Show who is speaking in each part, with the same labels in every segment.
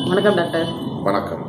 Speaker 1: வணக்கம் டாக்டர்
Speaker 2: வணக்கம்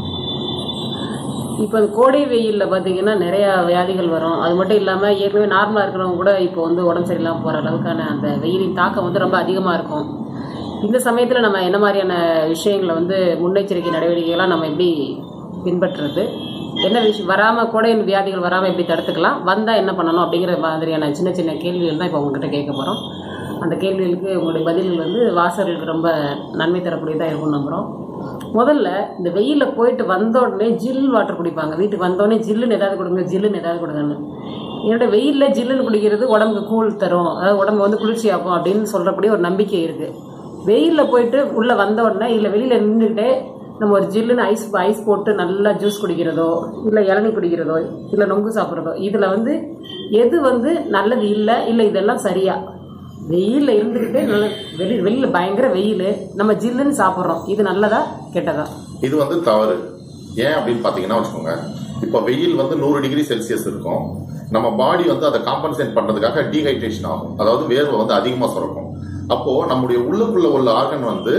Speaker 1: இப்போ இந்த கோடை வெயிலில் பார்த்தீங்கன்னா நிறைய வியாதிகள் வரும் அது மட்டும் இல்லாமல் ஏற்கனவே நார்மலாக இருக்கிறவங்க கூட இப்போ வந்து உடம்பு சரியில்லாமல் போகிற அளவுக்கான அந்த வெயிலின் தாக்கம் வந்து ரொம்ப அதிகமாக இருக்கும் இந்த சமயத்தில் நம்ம என்ன மாதிரியான விஷயங்களை வந்து முன்னெச்சரிக்கை நடவடிக்கைகள்லாம் நம்ம எப்படி பின்பற்றுறது என்ன விஷயம் வராமல் கோடை வியாதிகள் வராமல் எப்படி தடுத்துக்கலாம் வந்தால் என்ன பண்ணணும் அப்படிங்கிற மாதிரியான சின்ன சின்ன கேள்விகள் தான் இப்போ உங்ககிட்ட கேட்க போகிறோம் அந்த கேள்விகளுக்கு உங்களுடைய பதில்கள் வந்து வாசகர்களுக்கு ரொம்ப நன்மை தரக்கூடியதாக இருக்கும்னு நம்புகிறோம் முதல்ல இந்த வெயிலில் போயிட்டு வந்த உடனே ஜில் வாட்டர் குடிப்பாங்க வீட்டுக்கு வந்த உடனே ஜில்லுன்னு ஏதாவது கொடுங்க ஜில்லுன்னு ஏதாவது கொடுங்கன்னு என்னோட வெயிலில் ஜில்லுன்னு குடிக்கிறது உடம்புக்கு கூழ் தரும் அதாவது உடம்பு வந்து குளிர்ச்சியாகும் அப்படின்னு சொல்கிறபடி ஒரு நம்பிக்கை இருக்குது வெயிலில் போயிட்டு உள்ளே வந்த உடனே இல்லை வெளியில் நின்றுக்கிட்டே நம்ம ஒரு ஜில்லுன்னு ஐஸ் ஐஸ் போட்டு நல்லா ஜூஸ் குடிக்கிறதோ இல்லை இளநீ குடிக்கிறதோ இல்லை நொங்கு சாப்பிட்றதோ இதில் வந்து எது வந்து நல்லது இல்லை இல்லை இதெல்லாம் சரியா வெயிலில் இருந்துக்கிட்டே நல்ல வெளி வெளியில் பயங்கர வெயில் நம்ம ஜில்லுன்னு சாப்பிட்றோம் இது நல்லதா கெட்டதா
Speaker 2: இது வந்து தவறு ஏன் அப்படின்னு பாத்தீங்கன்னா வச்சுக்கோங்க இப்போ வெயில் வந்து நூறு டிகிரி செல்சியஸ் இருக்கும் நம்ம பாடி வந்து அதை காம்பன்சேட் பண்றதுக்காக டீஹைட்ரேஷன் ஆகும் அதாவது வேர்வை வந்து அதிகமா சுரக்கும் அப்போ நம்முடைய உள்ளுக்குள்ள உள்ள ஆர்கன் வந்து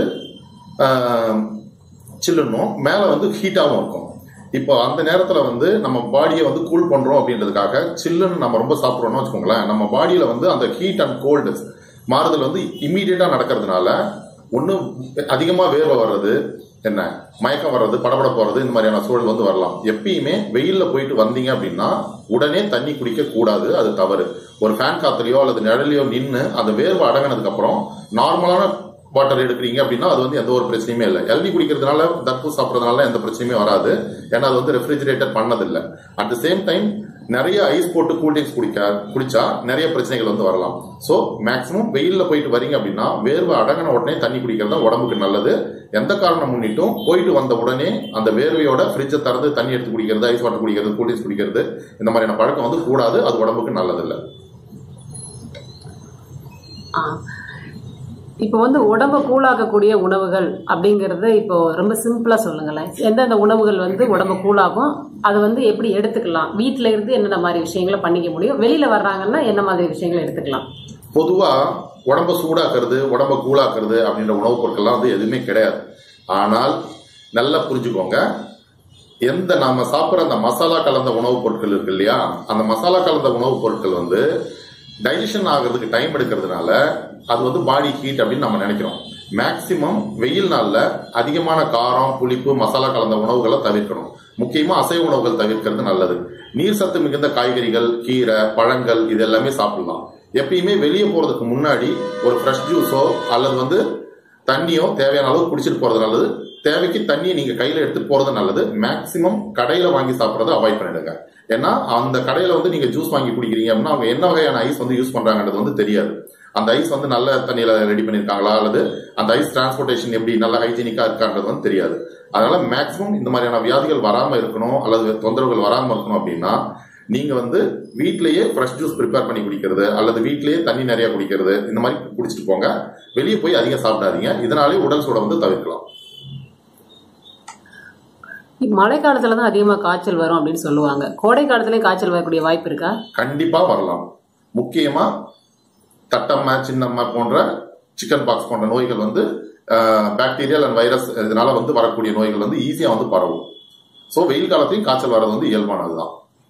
Speaker 2: சில்லுன்னும் மேல வந்து ஹீட்டாகவும் இருக்கும் இப்போ அந்த நேரத்துல வந்து நம்ம பாடியை வந்து கூல் பண்றோம் அப்படின்றதுக்காக சில்லுன்னு நம்ம ரொம்ப சாப்பிட்றோம்னு வச்சுக்கோங்களேன் நம்ம பாடியில வந்து அந்த ஹீட் அண்ட் கோல்டு மாறுதல் வந்து இம்மீடியட்டா நடக்கிறதுனால ஒன்று அதிகமாக வேர்வை வர்றது என்ன மயக்கம் வர்றது படபடப்பு வர்றது இந்த மாதிரியான சூழல் வந்து வரலாம் எப்பயுமே வெயிலில் போயிட்டு வந்தீங்க அப்படின்னா உடனே தண்ணி குடிக்க கூடாது அது தவறு ஒரு ஃபேன் காத்துலயோ அல்லது நிழலையோ நின்று அந்த வேர்வை அடங்கினதுக்கு அப்புறம் நார்மலான வாட்டர் எடுக்கிறீங்க அப்படின்னா அது வந்து எந்த ஒரு பிரச்சனையுமே இல்லை இளநீ குடிக்கிறதுனால தர்பூஸ் சாப்பிட்றதுனால எந்த பிரச்சனையுமே வராது ஏன்னா அது வந்து ரெஃப்ரிஜிரேட்டர் பண்ணதில்லை அட் த சேம் டைம் நிறைய ஐஸ் போட்டு கூல்ட்ரிங்க்ஸ் குடிக்க குடிச்சா நிறைய பிரச்சனைகள் வந்து வரலாம் ஸோ மேக்ஸிமம் வெயிலில் போயிட்டு வரீங்க அப்படின்னா வேர்வை அடங்கின உடனே தண்ணி குடிக்கிறது தான் உடம்புக்கு நல்லது எந்த காரணம் முன்னிட்டும் போயிட்டு வந்த உடனே அந்த வேர்வையோட ஃப்ரிட்ஜை திறந்து தண்ணி எடுத்து குடிக்கிறது ஐஸ் வாட்டர் குடிக்கிறது கூல்ட்ரிங்க்ஸ் குடிக்கிறது இந்த மாதிரியான பழக்கம் வந்து கூடாது அது உடம்புக்கு நல்லதில்லை
Speaker 1: ஆ இப்போ வந்து உடம்பை கூழாக்கக்கூடிய உணவுகள் அப்படிங்கிறது இப்போ ரொம்ப சிம்பிளாக சொல்லுங்களேன் எந்தெந்த உணவுகள் வந்து உடம்பை கூழாகும் அது வந்து எப்படி எடுத்துக்கலாம் வீட்டில் இருந்து என்னென்ன மாதிரி விஷயங்களை பண்ணிக்க முடியும் வெளியில் வர்றாங்கன்னா என்ன மாதிரி விஷயங்களை எடுத்துக்கலாம்
Speaker 2: பொதுவா உடம்ப சூடாக்குறது உடம்ப கூழாக்குறது அப்படின்ற உணவுப் பொருட்கள்லாம் வந்து எதுவுமே கிடையாது ஆனால் நல்லா புரிஞ்சுக்கோங்க எந்த நாம சாப்பிட்ற அந்த மசாலா கலந்த உணவுப் பொருட்கள் இருக்கு இல்லையா அந்த மசாலா கலந்த உணவுப் பொருட்கள் வந்து டைஜஷன் ஆகிறதுக்கு டைம் எடுக்கிறதுனால அது வந்து பாடி ஹீட் அப்படின்னு நம்ம நினைக்கிறோம் மேக்சிமம் வெயில் நாள்ல அதிகமான காரம் புளிப்பு மசாலா கலந்த உணவுகளை தவிர்க்கணும் முக்கியமா அசைவ உணவுகள் தவிர்க்கிறது நல்லது நீர் சத்து மிகுந்த காய்கறிகள் கீரை பழங்கள் இது எல்லாமே சாப்பிடலாம் எப்பயுமே வெளியே போறதுக்கு முன்னாடி ஒரு ஃப்ரெஷ் ஜூஸோ அல்லது வந்து தண்ணியோ தேவையான அளவு குடிச்சிட்டு போறது நல்லது தேவைக்கு தண்ணியை நீங்க கையில எடுத்துட்டு போறது நல்லது மேக்சிமம் கடையில வாங்கி சாப்பிட்றத அவாய்ட் பண்ணிடுங்க ஏன்னா அந்த கடையில வந்து நீங்க ஜூஸ் வாங்கி குடிக்கிறீங்க அப்படின்னா அவங்க என்ன வகையான ஐஸ் வந்து யூஸ் பண்றாங்கன்றது வந்து தெரியாது அந்த ஐஸ் வந்து நல்ல தண்ணியில ரெடி பண்ணிருக்காங்களா அல்லது அந்த ஐஸ் டிரான்ஸ்போர்டேஷன் எப்படி நல்ல ஹைஜீனிக்கா இருக்கான்றது வந்து தெரியாது அதனால மேக்சிமம் இந்த மாதிரியான வியாதிகள் வராம இருக்கணும் அல்லது தொந்தரவுகள் வராம இருக்கணும் அப்படின்னா நீங்க வந்து வீட்லயே ஃப்ரெஷ் ஜூஸ் ப்ரிப்பேர் பண்ணி குடிக்கிறது அல்லது வீட்லயே தண்ணி நிறைய குடிக்கிறது இந்த மாதிரி குடிச்சிட்டு போங்க வெளியே போய் அதிகம் சாப்பிடாதீங்க இதனாலே உடல் சூடை வந்து தவிர்க்கலாம்
Speaker 1: மழை காலத்துல தான் அதிகமாக காய்ச்சல் வரும் அப்படின்னு சொல்லுவாங்க கோடை காலத்துலயும் காய்ச்சல் வரக்கூடிய வாய்ப்பு இருக்கா
Speaker 2: கண்டிப்பா வரலாம் முக்கியமா தட்டம்மை சின்னம்மை போன்ற சிக்கன் பாக்ஸ் போன்ற நோய்கள் வந்து பாக்டீரியல் அண்ட் வைரஸ் இதனால வந்து வரக்கூடிய நோய்கள் வந்து ஈஸியா வந்து பரவும் ஸோ வெயில் காலத்தையும் காய்ச்சல் வர்றது வந்து இயல்பானதுதான்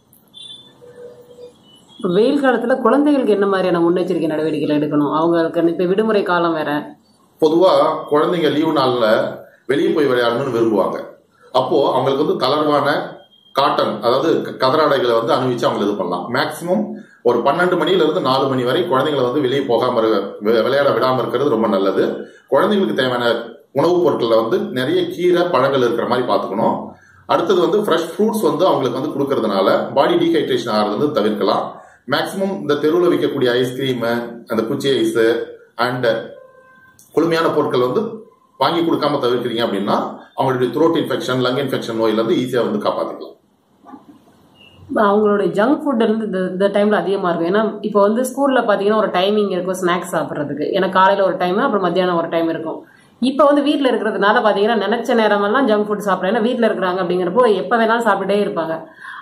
Speaker 1: இப்போ வெயில் காலத்துல குழந்தைகளுக்கு என்ன மாதிரியான முன்னெச்சரிக்கை நடவடிக்கைகள் எடுக்கணும் அவங்களுக்கு இப்போ விடுமுறை காலம் வேற
Speaker 2: பொதுவா குழந்தைங்க லீவு நாள்ல வெளியே போய் விளையாடணும்னு விரும்புவாங்க அப்போ அவங்களுக்கு வந்து தளர்வான காட்டன் அதாவது க- கதராடைகளை வந்து அணிவிச்சு அவங்க இது பண்ணலாம் மேக்சிமம் ஒரு பன்னெண்டு மணில இருந்து நாலு மணி வரை குழந்தைங்களை வந்து வெளியே போகாம இரு- வி- விளையாட விடாம இருக்கிறது ரொம்ப நல்லது குழந்தைங்களுக்கு தேவையான உணவுப் பொருட்கள்ல வந்து நிறைய கீரை பழங்கள் இருக்கிற மாதிரி பார்த்துக்கணும் அடுத்தது வந்து ஃப்ரெஷ் ஃப்ரூட்ஸ் வந்து அவங்களுக்கு வந்து கொடுக்கறதுனால பாடி டீஹைட்ரேஷன் ஆகிறது வந்து தவிர்க்கலாம் மேக்சிமம் இந்த தெருவில் விற்கக்கூடிய ஐஸ்கிரீம் அந்த குச்சி ஐஸ் அண்ட் குளுமையான பொருட்கள் வந்து வாங்கி கொடுக்காம தவிர்க்கிறீங்க அப்படின்னா அவங்களுடைய த்ரோட் இன்ஃபெக்ஷன் லங் இன்ஃபெக்ஷன் நோயில இருந்து ஈஸியா வந்து காப்பாத்திக்கலாம்
Speaker 1: அவங்களுடைய ஜங்க் ஃபுட் வந்து இந்த இந்த டைம்ல அதிகமா இருக்கும் ஏன்னா இப்போ வந்து ஸ்கூல்ல பாத்தீங்கன்னா ஒரு டைமிங் இருக்கும் ஸ்நாக்ஸ் சாப்பிட்றதுக்கு ஏன்னா காலையில ஒரு டைம் அப்புறம் மத்தியானம் ஒரு டைம் இருக்கும் இப்போ வந்து வீட்டில் இருக்கிறதுனால பார்த்தீங்கன்னா நினைச்ச நேரமெல்லாம் ஜங்க் ஃபுட் சாப்பிட்றேன் ஏன்னா வீட்டில் இருக்கிறாங்க அப்படிங்கிறப்போ எப்போ வேணாலும் சாப்பிட்டுட்டே இருப்பாங்க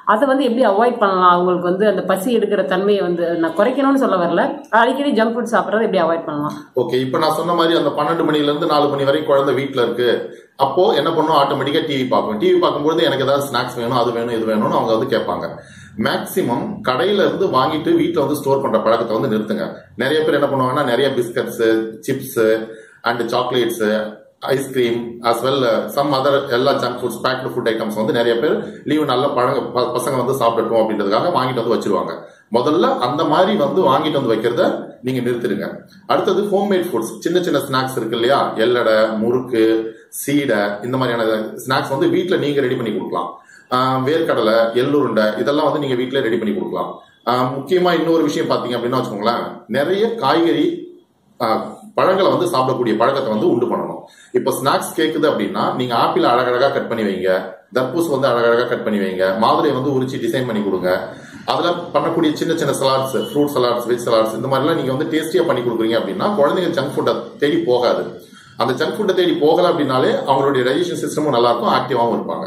Speaker 1: அதை வந்து எப்படி அவாய்ட் பண்ணலாம் அவங்களுக்கு வந்து அந்த பசி எடுக்கிற தன்மையை வந்து நான் குறைக்கணும்னு சொல்ல வரல அடிக்கடி ஜங்க் ஃபுட் சாப்பிட்றத எப்படி அவாய்ட் பண்ணலாம்
Speaker 2: ஓகே இப்போ நான் சொன்ன மாதிரி அந்த பன்னெண்டு மணில இருந்து நாலு மணி வரைக்கும் குழந்தை வீட்டில் இருக்கு அப்போ என்ன பண்ணும் ஆட்டோமேட்டிக்கா டிவி பார்ப்போம் டிவி பார்க்கும்போது எனக்கு ஏதாவது ஸ்நாக்ஸ் வேணும் அது வேணும் இது வேணும்னு அவங்க வந்து கேட்பாங்க மேக்சிமம் கடையில இருந்து வாங்கிட்டு வீட்டில் வந்து ஸ்டோர் பண்ற பழக்கத்தை வந்து நிறுத்துங்க நிறைய பேர் என்ன பண்ணுவாங்கன்னா நிறைய biscuits chips and chocolates ice cream as well some other எல்லா junk foods baked food items வந்து நிறைய பேர் லீவு நல்ல பழங்க ப- பசங்க வந்து சாப்பிடட்டும் அப்படின்றதுக்காக வாங்கிட்டு வந்து வச்சிருவாங்க முதல்ல அந்த மாதிரி வந்து வாங்கிட்டு வந்து வைக்கிறத நீங்க நிறுத்திடுங்க அடுத்தது ஹோம்மேட் ஃபுட்ஸ் சின்ன சின்ன ஸ்நாக்ஸ் இருக்கு இல்லையா எள்ளடை முறுக்கு சீடை இந்த மாதிரியான ஸ்நாக்ஸ் வந்து வீட்டில் நீங்க ரெடி பண்ணி கொடுக்கலாம் ஆஹ் வேர்க்கடலை எள்ளுருண்டை இதெல்லாம் வந்து நீங்க வீட்டில் ரெடி பண்ணி கொடுக்கலாம் ஆஹ் முக்கியமா இன்னொரு விஷயம் பாத்தீங்க அப்படின்னா வச்சுக்கோங்களேன் நிறைய காய்கறி ஆஹ் பழங்களை வந்து சாப்பிடக்கூடிய பழக்கத்தை வந்து உண்டு பண்ணணும் இப்போ ஸ்நாக்ஸ் கேக்குது அப்படின்னா நீங்க ஆப்பிள் அழகழகா கட் பண்ணி வைங்க தர்பூஸ் வந்து அழகழகா கட் பண்ணி வைங்க மாதுளையை வந்து உரிச்சு டிசைன் பண்ணி கொடுங்க அதுல பண்ணக்கூடிய சின்ன சின்ன salads fruit salads veg salads இந்த மாதிரிலாம் நீங்க வந்து டேஸ்டியா பண்ணி கொடுக்குறீங்க அப்படின்னா குழந்தைங்க ஜங்க் ஃபுட்டை தேடி போகாது அந்த ஜங்க் ஃபுட்டை தேடி போகல அப்படின்னாலே அவங்களுடைய டைஜஷன் சிஸ்டமும் நல்லா இருக்கும் ஆக்டிவாகவும் இருப்பாங்க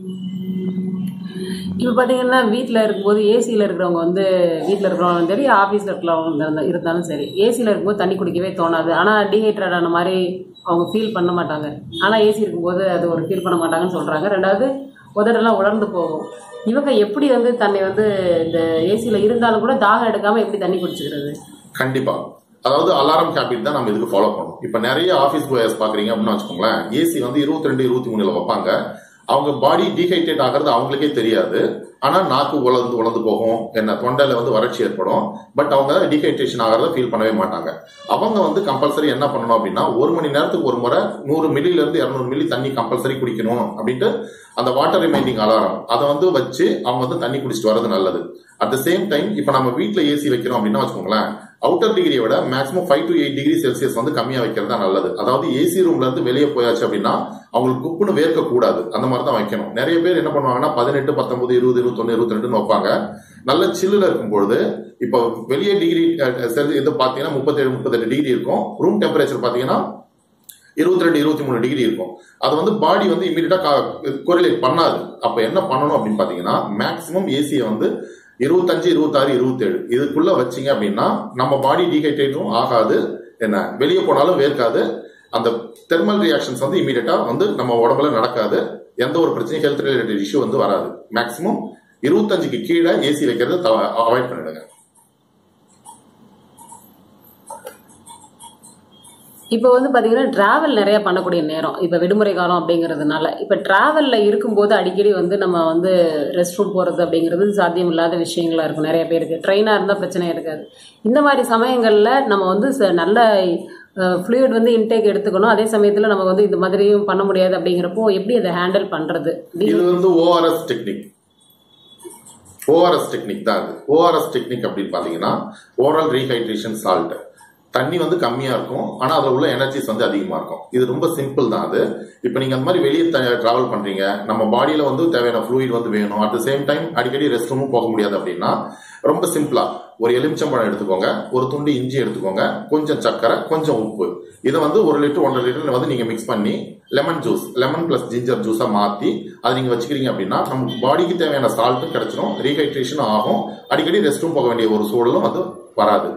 Speaker 1: இப்போ பார்த்தீங்கன்னா வீட்டில் இருக்கும்போது ஏசியில் இருக்கிறவங்க வந்து வீட்டில் இருக்கிறவங்க சரி ஆஃபீஸில் இருக்கிறவங்க இருந்தா- இருந்தாலும் சரி ஏசியில் இருக்கும்போது தண்ணி குடிக்கவே தோணாது ஆனால் டீஹைட்ரேட் ஆன மாதிரி அவங்க ஃபீல் பண்ண மாட்டாங்க ஆனால் ஏசி இருக்கும்போது அது ஒரு ஃபீல் பண்ண மாட்டாங்கன்னு சொல்கிறாங்க ரெண்டாவது உதடெல்லாம் உலர்ந்து போகும் இவங்க எப்படி வந்து தன்னை வந்து இந்த ஏசியில் இருந்தாலும் கூட தாகம் எடுக்காமல் எப்படி தண்ணி குடிச்சுக்கிறது
Speaker 2: கண்டிப்பா அதாவது அலாரம் ஹேபிட் தான் நம்ம இதுக்கு ஃபாலோ பண்ணணும் இப்ப நிறைய ஆபீஸ் கோயர்ஸ் பாக்குறீங்க அப்படின்னு வச்சுக்கோங்களேன் ஏசி வந்து இருபத்தி ரெண்டு இருபத்தி மூணுல வைப்பாங்க அவங்க பாடி டீஹைட்ரேட் ஆகிறது அவங்களுக்கே தெரியாது ஆனா நாக்கு உலர்ந்து உலர்ந்து போகும் என்ன தொண்டையில வந்து வறட்சி ஏற்படும் பட் அவங்க டீஹைட்ரேஷன் ஆகிறத ஃபீல் பண்ணவே மாட்டாங்க அவங்க வந்து கம்பல்சரி என்ன பண்ணணும் அப்படின்னா ஒரு மணி நேரத்துக்கு ஒரு முறை நூறு மில்லில இருந்து இருநூறு மில்லி தண்ணி கம்பல்சரி குடிக்கணும் அப்படின்ட்டு அந்த வாட்டர் ரிமைண்டிங் அலாரம் அதை வந்து வச்சு அவங்க வந்து தண்ணி குடிச்சிட்டு வர்றது நல்லது அட் த சேம் டைம் இப்போ நம்ம வீட்டில் ஏசி வைக்கிறோம் அப்படின்னா வச்சுக்கோங்களேன் அவுட்டர் டிகிரியை விட maximum five to eight degree Celsius வந்து கம்மியா வைக்கிறது தான் நல்லது அதாவது ஏசி ரூம்ல இருந்து வெளியே போயாச்சு அப்படின்னா அவங்களுக்கு குப்புன்னு வேர்க்க கூடாது அந்த மாதிரி தான் வைக்கணும் நிறைய பேர் என்ன பண்ணுவாங்கன்னா பதினெட்டு பத்தொன்பது இருபது இருபத்தொன்னு இருபத்தி ரெண்டுன்னு வைப்பாங்க நல்ல சில்லுல இருக்கும் பொழுது இப்போ வெளியே டிகிரி இது பாத்தீங்கன்னா முப்பத்தேழு முப்பத்தெட்டு டிகிரி இருக்கும் ரூம் டெம்பரேச்சர் பாத்தீங்கன்னா இருபத்தி ரெண்டு இருபத்தி மூணு டிகிரி இருக்கும் அது வந்து பாடி வந்து இமீடியட்டா கோரிலேட் பண்ணாது அப்ப என்ன பண்ணணும் அப்படின்னு பாத்தீங்கன்னா மேக்சிமம் ஏசியை வந்து இருபத்தஞ்சு இருபத்தாறு இருபத்தேழு இதுக்குள்ள வச்சீங்க அப்படின்னா நம்ம பாடி டீஹைட்ரேட்டும் ஆகாது என்ன வெளியே போனாலும் வேர்க்காது அந்த தெர்மல் ரியாக்ஷன்ஸ் வந்து இமீடியட்டா வந்து நம்ம உடம்புல நடக்காது எந்த ஒரு பிரச்சனையும் ஹெல்த் ரிலேட்டட் இஷ்யூ வந்து வராது மேக்சிமம் இருபத்தஞ்சுக்கு கீழே ஏசி வைக்கிறத அவாய்ட் பண்ணிடுங்க
Speaker 1: இப்போ வந்து பார்த்தீங்கன்னா டிராவல் நிறைய பண்ணக்கூடிய நேரம் இப்போ விடுமுறை காலம் அப்படிங்கிறதுனால இப்போ டிராவலில் இருக்கும்போது அடிக்கடி வந்து நம்ம வந்து ரெஸ்ட் ரூம் போகிறது அப்படிங்கிறது சாத்தியம் இல்லாத விஷயங்களா இருக்கும் நிறைய பேருக்கு ட்ரெயினாக இருந்தால் பிரச்சனை இருக்காது இந்த மாதிரி சமயங்களில் நம்ம வந்து ச- நல்ல ஃப்ளூயிட் வந்து இன்டேக் எடுத்துக்கணும் அதே சமயத்தில் நம்ம வந்து இந்த மாதிரியும் பண்ண முடியாது அப்படிங்கிறப்போ எப்படி அதை ஹேண்டில் பண்ணுறது
Speaker 2: இது வந்து ஓஆர்எஸ் டெக்னிக் ஓஆர்எஸ் டெக்னிக் தான் அது ஓஆர்எஸ் டெக்னிக் அப்படின்னு பாத்தீங்கன்னா ஓரல் ரீஹைட்ரேஷன் சால்ட் தண்ணி வந்து கம்மியா இருக்கும் ஆனா அதுல உள்ள எனர்ஜிஸ் வந்து அதிகமா இருக்கும் இது ரொம்ப சிம்பிள் தான் அது இப்போ நீங்க அந்த மாதிரி வெளியே டிராவல் பண்றீங்க நம்ம பாடியில வந்து தேவையான ஃப்ளூயிட் வந்து வேணும் அட் த சேம் டைம் அடிக்கடி ரெஸ்ட் ரூமும் போக முடியாது அப்படின்னா ரொம்ப சிம்பிளா ஒரு எலுமிச்சம்பழம் எடுத்துக்கோங்க ஒரு துண்டு இஞ்சி எடுத்துக்கோங்க கொஞ்சம் சர்க்கரை கொஞ்சம் உப்பு இதை வந்து ஒரு லிட்டர் ஒன்றரை லிட்டர் வந்து நீங்க மிக்ஸ் பண்ணி lemon juice lemon plus ginger ஜூஸா மாத்தி அதை நீங்க வச்சுக்கிறீங்க அப்படின்னா நம்ம பாடிக்கு தேவையான சால்ட்டும் கிடைச்சிரும் ரீஹைட்ரேஷனும் ஆகும் அடிக்கடி ரெஸ்ட் ரூம் போக வேண்டிய ஒரு சூழலும் வந்து வராது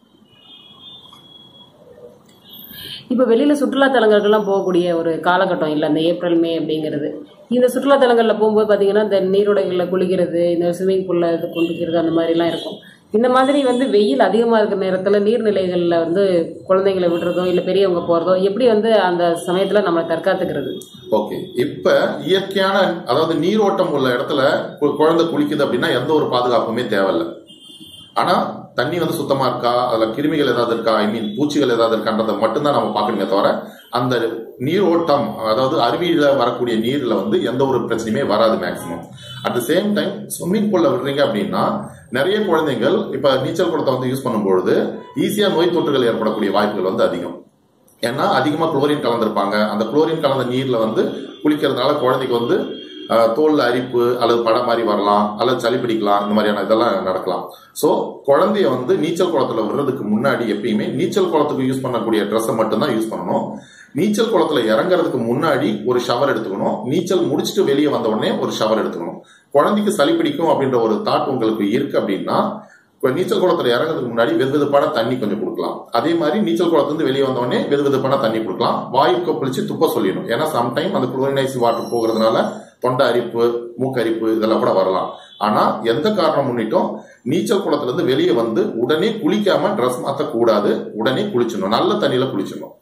Speaker 1: இப்போ வெளியில் சுற்றுலாத்தலங்களுக்கெல்லாம் போகக்கூடிய ஒரு காலகட்டம் இல்லை அந்த ஏப்ரல் மே அப்படிங்கிறது இந்த சுற்றுலாத்தலங்களில் போகும்போது பார்த்தீங்கன்னா இந்த நீரோடைகளில் குளிக்கிறது இந்த ஸ்விம்மிங் பூலில் இது குளிக்கிறது அந்த மாதிரிலாம் இருக்கும் இந்த மாதிரி வந்து வெயில் அதிகமாக இருக்கிற நேரத்தில் நீர்நிலைகளில் வந்து குழந்தைங்களை விடுறதோ இல்லை பெரியவங்க போகிறதோ எப்படி வந்து அந்த சமயத்தில் நம்மளை தற்காத்துக்கிறது
Speaker 2: ஓகே இப்ப இயற்கையான அதாவது நீரோட்டம் உள்ள இடத்துல கு- குழந்தை குளிக்குது அப்படின்னா எந்த ஒரு பாதுகாப்புமே தேவையில்ல ஆனா தண்ணி வந்து சுத்தமா இருக்கா அதுல கிருமிகள் ஏதாவது இருக்கா ஐ மீன் பூச்சிகள் ஏதாவது இருக்கான்றதை மட்டும்தான் நம்ம பார்க்கணுமே தவிர அந்த நீரோட்டம் அதாவது அருவியில வரக்கூடிய நீர்ல வந்து எந்த ஒரு பிரச்சனையுமே வராது maximum at the same time swimming பூல்ல விடுறீங்க அப்படின்னா நிறைய குழந்தைகள் இப்ப நீச்சல் குளத்தை வந்து யூஸ் பண்ணும்பொழுது ஈஸியா நோய் தொற்றுகள் ஏற்படக்கூடிய வாய்ப்புகள் வந்து அதிகம் ஏன்னா அதிகமா குளோரின் கலந்திருப்பாங்க அந்த குளோரின் கலந்த நீர்ல வந்து குளிக்கிறதுனால குழந்தைக்கு வந்து அஹ், தோல்ல அரிப்பு அல்லது படம் மாதிரி வரலாம் அல்லது சளி பிடிக்கலாம் இந்த மாதிரியான இதெல்லாம் நடக்கலாம் ஸோ குழந்தைய வந்து நீச்சல் குளத்துல விடுறதுக்கு முன்னாடி எப்பயுமே நீச்சல் குளத்துக்கு யூஸ் பண்ணக்கூடிய ட்ரெஸ்ஸை மட்டும்தான் யூஸ் பண்ணணும் நீச்சல் குளத்துல இறங்குறதுக்கு முன்னாடி ஒரு ஷவர் எடுத்துக்கணும் நீச்சல் முடிச்சுட்டு வெளியே வந்த உடனே ஒரு ஷவர் எடுத்துக்கணும் குழந்தைக்கு சளி பிடிக்கும் அப்படின்ற ஒரு தாட் உங்களுக்கு இருக்கு அப்படின்னா இப்போ நீச்சல் குளத்துல இறங்குறதுக்கு முன்னாடி வெது வெதுப்பான தண்ணி கொஞ்சம் கொடுக்கலாம் அதே மாதிரி நீச்சல் குளத்துலேருந்து வெளியே வந்தோடனே வெது வெதுப்பான தண்ணி கொடுக்கலாம் வாயு கொப்பளிச்சு துப்ப சொல்லிடணும் ஏன்னா சம்டைம் அந்த குளோரினைஸ் வாட்டர் போகிறதுனால தொண்டை அரிப்பு மூக்கரிப்பு இதெல்லாம் கூட வரலாம் ஆனா எந்த காரணம் முன்னிட்டும் நீச்சல் குளத்துல இருந்து வெளியே வந்து உடனே குளிக்காம ட்ரெஸ் மாத்த கூடாது உடனே குளிச்சிடணும் நல்ல தண்ணியில குளிச்சிடணும்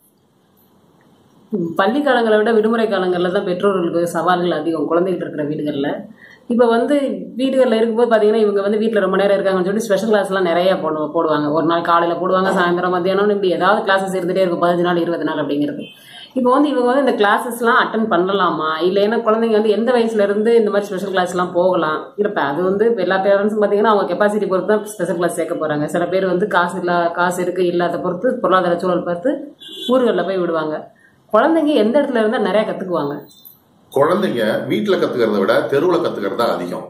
Speaker 1: பள்ளி காலங்களை விட விடுமுறை காலங்களில் தான் பெற்றோர்களுக்கு சவால்கள் அதிகம் குழந்தைகள் இருக்கிற வீடுகளில் இப்போ வந்து வீடுகளில் இருக்கும்போது பார்த்தீங்கன்னா இவங்க வந்து வீட்டில் ரொம்ப நேரம் இருக்காங்கன்னு சொல்லி ஸ்பெஷல் கிளாஸ்லாம் நிறைய போடு போடுவாங்க ஒரு நாள் காலையில் போடுவாங்க சாயந்தரம் மத்தியானம் இப்படி ஏதாவது கிளாஸஸ் இருந்துகிட்டே இருக்கும் பதினஞ்சு நாள் இருபது நாள் அப்படிங்கிறது இப்போ வந்து இவங்க வந்து இந்த கிளாஸஸ்லாம் அட்டன் பண்ணலாமா இல்லை ஏன்னா குழந்தைங்க வந்து எந்த வயசுல இருந்து இந்த மாதிரி ஸ்பெஷல் கிளாஸ்லாம் போகலாம் இல்லை இப்போ அது வந்து இப்போ எல்லா பேரண்ட்ஸும் பார்த்தீங்கன்னா அவங்க கெப்பாசிட்டி பொறுத்து தான் ஸ்பெஷல் கிளாஸ் சேர்க்க போகிறாங்க சில பேர் வந்து காசு இல்லா காசு இருக்கு இல்லாத பொறுத்து பொருளாதார சூழல் பார்த்து ஊர்களில் போய் விடுவாங்க குழந்தைங்க எந்த இடத்துல இருந்தால் நிறைய கற்றுக்குவாங்க
Speaker 2: குழந்தைங்க வீட்டுல கத்துக்கிறத விட தெருவுல கத்துக்கிறது தான் அதிகம்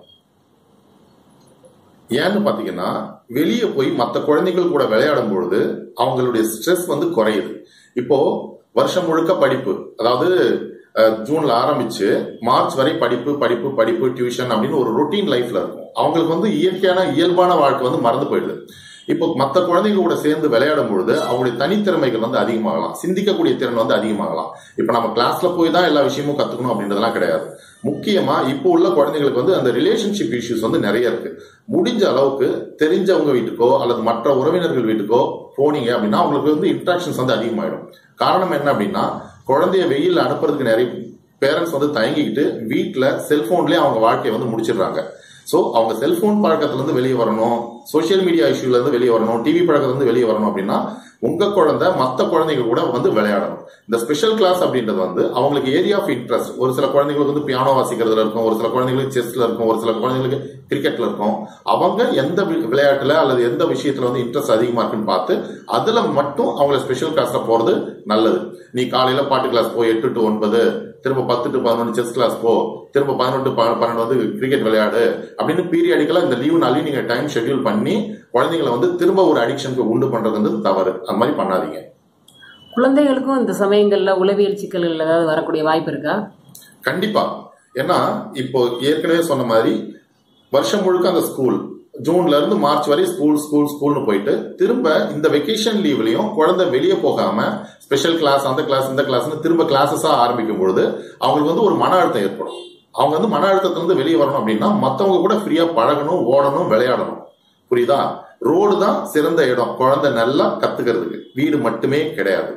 Speaker 2: ஏன்னு பாத்தீங்கன்னா வெளியே போய் மற்ற குழந்தைகள் கூட விளையாடும் பொழுது அவங்களுடைய ஸ்ட்ரெஸ் வந்து குறையுது இப்போ வருஷம் முழுக்க படிப்பு அதாவது அஹ், ஜூன்ல ஆரம்பிச்சு மார்ச் வரை படிப்பு படிப்பு படிப்பு டியூஷன் அப்படின்னு ஒரு ரொட்டீன் லைஃப்ல இருக்கும் அவங்களுக்கு வந்து இயற்கையான இயல்பான வாழ்க்கை வந்து மறந்து போயிடுது இப்போ மற்ற குழந்தைங்க கூட சேர்ந்து விளையாடும் பொழுது அவங்களுடைய தனித்திறமைகள் வந்து அதிகமாகலாம் சிந்திக்கக்கூடிய திறன் வந்து அதிகமாகலாம் இப்போ நம்ம கிளாஸ்ல போய் தான் எல்லா விஷயமும் கத்துக்கணும் அப்படின்றதெல்லாம் கிடையாது முக்கியமா இப்போ உள்ள குழந்தைங்களுக்கு வந்து அந்த ரிலேஷன்ஷிப் இஷ்யூஸ் வந்து நிறைய இருக்கு முடிஞ்ச அளவுக்கு தெரிஞ்சவங்க வீட்டுக்கோ அல்லது மற்ற உறவினர்கள் வீட்டுக்கோ போனீங்க அப்படின்னா அவங்களுக்கு வந்து இன்ட்ராக்ஷன்ஸ் வந்து அதிகமாயிடும் காரணம் என்ன அப்படின்னா குழந்தைய வெயில் அனுப்புறதுக்கு நிறைய பேரண்ட்ஸ் வந்து தயங்கிக்கிட்டு வீட்டுல செல்போன்லயே அவங்க வாழ்க்கையை வந்து முடிச்சிடுறாங்க ஸோ அவங்க செல்போன் பழக்கத்துல இருந்து வெளியே வரணும் சோஷியல் மீடியா இஷ்யூல இருந்து வெளியே வரணும் டிவி பழக்கத்துல இருந்து வெளியே வரணும் அப்படின்னா உங்க குழந்தை மற்ற குழந்தைங்க கூட வந்து விளையாடணும் இந்த ஸ்பெஷல் கிளாஸ் அப்படின்றது வந்து அவங்களுக்கு ஏரியா ஆஃப் இன்ட்ரெஸ்ட் ஒரு சில குழந்தைங்களுக்கு வந்து பியானோ வாசிக்கிறதுல இருக்கும் ஒரு சில குழந்தைங்களுக்கு செஸ்ல இருக்கும் ஒரு சில குழந்தைங்களுக்கு கிரிக்கெட்ல இருக்கும் அவங்க எந்த வி- விளையாட்டுல அல்லது எந்த விஷயத்துல வந்து இன்ட்ரெஸ்ட் அதிகமா இருக்குன்னு பார்த்து அதுல மட்டும் அவங்கள ஸ்பெஷல் கிளாஸ்ல போறது நல்லது நீ காலையில பாட்டு கிளாஸ் போ எட்டு டு ஒன்பது திரும்ப பத்து டு பதினொன்று செஸ் கிளாஸ் போ திரும்ப பதினொன்று பன்னெண்டு வந்து கிரிக்கெட் விளையாடு அப்படின்னு பீரியடிக்கலா இந்த லீவு நாளையும் நீங்க டைம் ஷெட்யூல் பண்ணி குழந்தைங்களை வந்து திரும்ப ஒரு அடிக்ஷனுக்கு உண்டு பண்றது வந்து தவறு அந்த மாதிரி பண்ணாதீங்க
Speaker 1: குழந்தைகளுக்கும் இந்த சமயங்கள்ல உளவியல் சிக்கல்கள் ஏதாவது வரக்கூடிய வாய்ப்பு இருக்கா
Speaker 2: கண்டிப்பா ஏன்னா இப்போ ஏற்கனவே சொன்ன மாதிரி வருஷம் முழுக்க அந்த ஸ்கூல் ஜூன்ல இருந்து மார்ச் வரை ஸ்கூல் ஸ்கூல் ஸ்கூல்னு போயிட்டு திரும்ப இந்த வெக்கேஷன் லீவ்லயும் குழந்தை வெளியே போகாம ஸ்பெஷல் கிளாஸ் அந்த கிளாஸ் இந்த கிளாஸ்னு திரும்ப கிளாஸஸா ஆரம்பிக்கும் பொழுது அவங்களுக்கு வந்து ஒரு மன அழுத்தம் ஏற்படும் அவங்க வந்து மன அழுத்தத்துல இருந்து வெளியே வரணும் அப்படின்னா மத்தவங்க கூட ஃப்ரீயா பழகணும் ஓடணும் விளையாடணும் புரியுதா ரோடு தான் சிறந்த இடம் குழந்தை நல்லா கத்துக்கிறதுக்கு வீடு மட்டுமே கிடையாது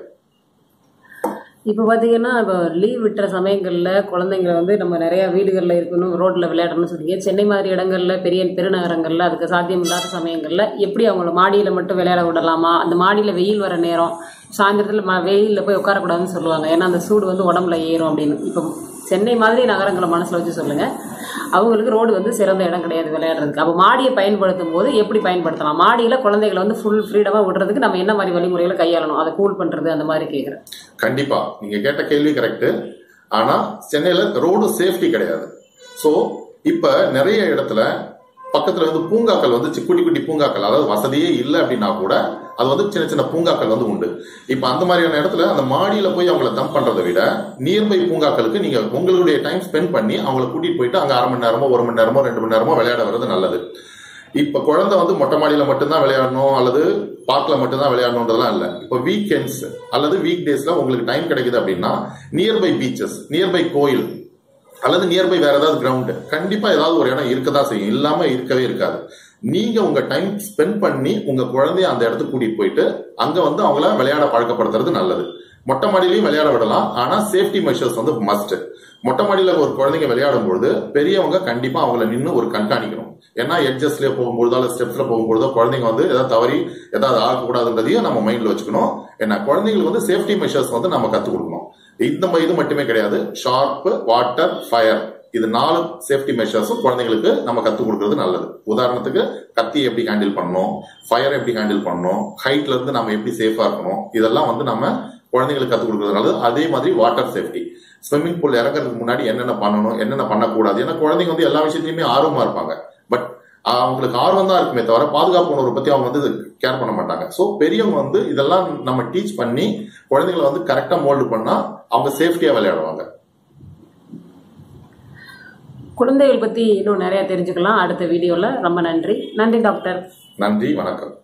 Speaker 1: இப்போ பார்த்தீங்கன்னா இப்போ லீவ் விட்டுற சமயங்களில் குழந்தைங்க வந்து நம்ம நிறைய வீடுகளில் இருக்கணும் ரோட்டில் விளையாடணும்னு சொல்றீங்க சென்னை மாதிரி இடங்கள்ல பெரிய பெருநகரங்களில் அதுக்கு சாத்தியம் இல்லாத சமயங்களில் எப்படி அவங்கள மாடியில் மட்டும் விளையாட விடலாமா அந்த மாடியில் வெயில் வர நேரம் சாயந்தரத்தில் ம வெயிலில் போய் உட்காரக்கூடாதுன்னு சொல்லுவாங்க ஏன்னா அந்த சூடு வந்து உடம்புல ஏறும் அப்படின்னு இப்போ சென்னை மாதிரி நகரங்களை மனசில் வச்சு சொல்லுங்கள் அவங்களுக்கு ரோடு வந்து சிறந்த இடம் கிடையாது விளையாடுறதுக்கு அப்போ மாடியை பயன்படுத்தும் போது எப்படி பயன்படுத்தலாம் மாடியில் குழந்தைகளை வந்து ஃபுல் ஃப்ரீடமாக விடுறதுக்கு நம்ம என்ன மாதிரி வழிமுறைகளை கையாளணும் அதை கூல் பண்ணுறது அந்த மாதிரி கேட்குறேன்
Speaker 2: கண்டிப்பா நீங்க கேட்ட கேள்வி கரெக்ட் ஆனா சென்னையில ரோடு சேஃப்டி கிடையாது சோ இப்ப நிறைய இடத்துல பக்கத்துல வந்து பூங்காக்கள் வந்து சி- குட்டி குட்டி பூங்காக்கள் அதாவது வசதியே இல்லை அப்படின்னா கூட அது வந்து சின்ன சின்ன பூங்காக்கள் வந்து உண்டு இப்ப அந்த மாதிரியான இடத்துல அந்த மாடியில போய் அவங்கள தம் பண்றதை விட நியர்பை பூங்காக்களுக்கு நீங்க உங்களுடைய டைம் ஸ்பெண்ட் பண்ணி அவங்கள கூட்டிட்டு போயிட்டு அங்க அரை மணி நேரமோ ஒரு மணி நேரமோ ரெண்டு மணி நேரமோ விளையாட வர்றது நல்லது இப்ப குழந்தை வந்து மொட்டை மாடியில மட்டும்தான் விளையாடணும் அல்லது பார்க்ல மட்டும்தான் விளையாடணுன்றதெல்லாம் இல்ல இப்ப வீக்கெண்ட்ஸ் அல்லது வீக் டேஸ்ல உங்களுக்கு டைம் கிடைக்குது அப்படின்னா நியர்பை பீச்சஸ் நியர்பை கோயில் அல்லது நியர்பை வேற ஏதாவது கிரவுண்ட் கண்டிப்பா ஏதாவது ஒரு இடம் இருக்கதான் செய்யும் இல்லாம இருக்கவே இருக்காது நீங்க உங்க டைம் ஸ்பெண்ட் பண்ணி உங்க குழந்தைய அந்த இடத்துக்கு கூட்டிட்டு போயிட்டு அங்க வந்து அவங்கள விளையாட பழக்கப்படுத்துறது நல்லது மொட்டை மாடியிலையும் விளையாட விடலாம் ஆனா சேஃப்டி மெஷர்ஸ் வந்து மஸ்ட் மொட்டை மாடியில ஒரு குழந்தைங்க விளையாடும் பொழுது பெரியவங்க கண்டிப்பா அவங்கள நின்று ஒரு கண்காணிக்கணும் ஏன்னா எட்ஜஸ்ட்லயே போகும்பொழுதோ அல்லது ஸ்டெப்ஸ்ல போகும்பொழுதோ குழந்தைங்க வந்து ஏதாவது தவறி ஏதாவது ஆகக்கூடாதுன்றதையும் நம்ம மைண்ட்ல வச்சுக்கணும் ஏன்னா குழந்தைங்களுக்கு வந்து சேஃப்டி மெஷர்ஸ் வந்து நம்ம கத்துக் கொடுக்கணும் இந்த ம- இது மட்டுமே கிடையாது ஷார்ப் வாட்டர் ஃபயர் இது நாலு சேஃப்டி மெஷர்ஸும் குழந்தைங்களுக்கு நம்ம கத்துக் கொடுக்கறது நல்லது உதாரணத்துக்கு கத்தி எப்படி ஹேண்டில் பண்ணணும் ஃபயர் எப்படி ஹேண்டில் பண்ணணும் ஹைட்ல இருந்து நம்ம எப்படி சேஃபா இருக்கணும் இதெல்லாம் வந்து நம்ம குழந்தைங்களுக்கு கத்துக் கொடுக்கறது நல்லது அதே மாதிரி வாட்டர் சேஃப்டி ஸ்விம்மிங் பூல் இறங்குறதுக்கு முன்னாடி என்னென்ன பண்ணணும் என்னென்ன பண்ணக்கூடாது ஏன்னா குழந்தைங்க வந்து எல்லா விஷயத்தையுமே ஆர்வமா இருப்பாங்க பட் அவங்களுக்கு ஆர்வம் தான் இருக்குமே தவிர பாதுகாப்பு உணர்வை பத்தி அவங்க வந்து கேர் பண்ண மாட்டாங்க ஸோ பெரியவங்க வந்து இதெல்லாம் நம்ம டீச் பண்ணி குழந்தைங்களை வந்து கரெக்டா மோல்டு பண்ணா அவங்க சேஃப்டியா விளையாடுவாங்க
Speaker 1: குழந்தைகள் பற்றி இன்னும் நிறையா தெரிஞ்சுக்கலாம் அடுத்த வீடியோவில் ரொம்ப நன்றி நன்றி டாக்டர்
Speaker 2: நன்றி வணக்கம்